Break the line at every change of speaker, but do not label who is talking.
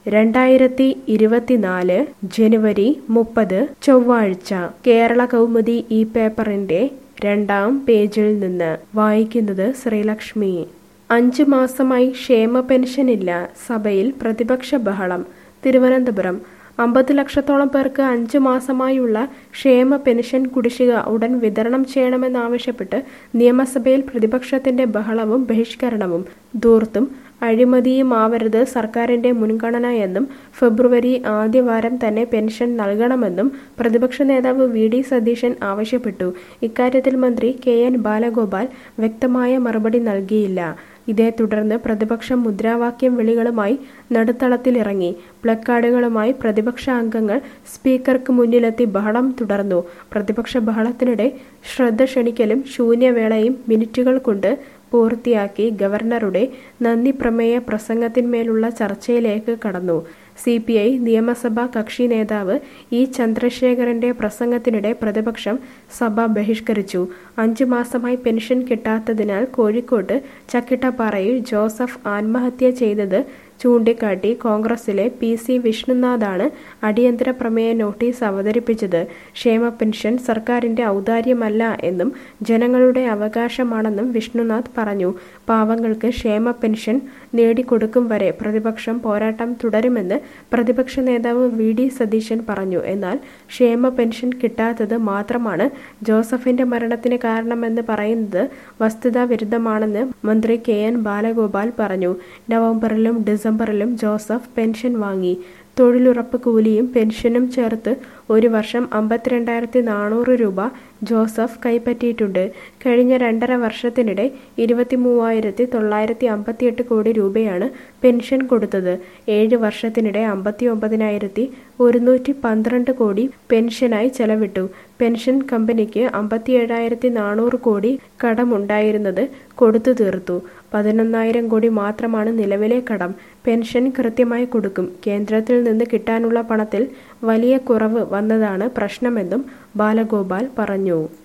രണ്ടായിരത്തി ഇരുപത്തിനാല് ജനുവരി മുപ്പത് ചൊവ്വാഴ്ച കേരള കൗമുദി ഈ പേപ്പറിന്റെ രണ്ടാം പേജിൽ നിന്ന് വായിക്കുന്നത് ശ്രീലക്ഷ്മി അഞ്ചു മാസമായി ക്ഷേമ പെൻഷനില്ല സഭയിൽ പ്രതിപക്ഷ ബഹളം തിരുവനന്തപുരം അമ്പത് ലക്ഷത്തോളം പേർക്ക് അഞ്ചു മാസമായുള്ള ക്ഷേമ പെൻഷൻ കുടിശ്ശിക ഉടൻ വിതരണം ചെയ്യണമെന്നാവശ്യപ്പെട്ട് നിയമസഭയിൽ പ്രതിപക്ഷത്തിന്റെ ബഹളവും ബഹിഷ്കരണവും ധൂർത്തും അഴിമതിയുമാവരുത് സർക്കാരിന്റെ മുൻഗണന എന്നും ഫെബ്രുവരി ആദ്യവാരം തന്നെ പെൻഷൻ നൽകണമെന്നും പ്രതിപക്ഷ നേതാവ് വി ഡി സതീശൻ ആവശ്യപ്പെട്ടു ഇക്കാര്യത്തിൽ മന്ത്രി കെ എൻ ബാലഗോപാൽ വ്യക്തമായ മറുപടി നൽകിയില്ല ഇതേ തുടർന്ന് പ്രതിപക്ഷം മുദ്രാവാക്യം വിളികളുമായി നടുത്തളത്തിലിറങ്ങി പ്ലക്കാർഡുകളുമായി പ്രതിപക്ഷ അംഗങ്ങൾ സ്പീക്കർക്ക് മുന്നിലെത്തി ബഹളം തുടർന്നു പ്രതിപക്ഷ ബഹളത്തിനിടെ ശ്രദ്ധ ക്ഷണിക്കലും ശൂന്യവേളയും മിനിറ്റുകൾ കൊണ്ട് പൂർത്തിയാക്കി ഗവർണറുടെ നന്ദി പ്രമേയ പ്രസംഗത്തിന്മേലുള്ള ചർച്ചയിലേക്ക് കടന്നു സി പി ഐ നിയമസഭാ കക്ഷി നേതാവ് ഇ ചന്ദ്രശേഖരന്റെ പ്രസംഗത്തിനിടെ പ്രതിപക്ഷം സഭ ബഹിഷ്കരിച്ചു അഞ്ചു മാസമായി പെൻഷൻ കിട്ടാത്തതിനാൽ കോഴിക്കോട്ട് ചക്കിട്ടപ്പാറയിൽ ജോസഫ് ആത്മഹത്യ ചെയ്തത് ചൂണ്ടിക്കാട്ടി കോൺഗ്രസിലെ പി സി വിഷ്ണുനാഥാണ് അടിയന്തര പ്രമേയ നോട്ടീസ് അവതരിപ്പിച്ചത് ക്ഷേമ പെൻഷൻ സർക്കാരിന്റെ ഔദാര്യമല്ല എന്നും ജനങ്ങളുടെ അവകാശമാണെന്നും വിഷ്ണുനാഥ് പറഞ്ഞു പാവങ്ങൾക്ക് ക്ഷേമ പെൻഷൻ നേടിക്കൊടുക്കും വരെ പ്രതിപക്ഷം പോരാട്ടം തുടരുമെന്ന് പ്രതിപക്ഷ നേതാവ് വി ഡി സതീശൻ പറഞ്ഞു എന്നാൽ ക്ഷേമ പെൻഷൻ കിട്ടാത്തത് മാത്രമാണ് ജോസഫിന്റെ മരണത്തിന് കാരണമെന്ന് പറയുന്നത് വസ്തുതാ വിരുദ്ധമാണെന്ന് മന്ത്രി കെ എൻ ബാലഗോപാൽ പറഞ്ഞു നവംബറിലും ഡിസംബറിലും ജോസഫ് പെൻഷൻ വാങ്ങി തൊഴിലുറപ്പ് കൂലിയും പെൻഷനും ചേർത്ത് ഒരു വർഷം അമ്പത്തിരണ്ടായിരത്തി നാനൂറ് രൂപ ജോസഫ് കൈപ്പറ്റിയിട്ടുണ്ട് കഴിഞ്ഞ രണ്ടര വർഷത്തിനിടെ ഇരുപത്തി മൂവായിരത്തി തൊള്ളായിരത്തി അമ്പത്തിയെട്ട് കോടി രൂപയാണ് പെൻഷൻ കൊടുത്തത് ഏഴ് വർഷത്തിനിടെ അമ്പത്തി ഒമ്പതിനായിരത്തി ഒരുന്നൂറ്റി പന്ത്രണ്ട് കോടി പെൻഷനായി ചെലവിട്ടു പെൻഷൻ കമ്പനിക്ക് അമ്പത്തിയേഴായിരത്തി നാനൂറ് കോടി കടമുണ്ടായിരുന്നത് കൊടുത്തു തീർത്തു പതിനൊന്നായിരം കോടി മാത്രമാണ് നിലവിലെ കടം പെൻഷൻ കൃത്യമായി കൊടുക്കും കേന്ദ്രത്തിൽ നിന്ന് കിട്ടാനുള്ള പണത്തിൽ വലിയ കുറവ് വന്നതാണ് പ്രശ്നമെന്നും ബാലഗോപാൽ പറഞ്ഞു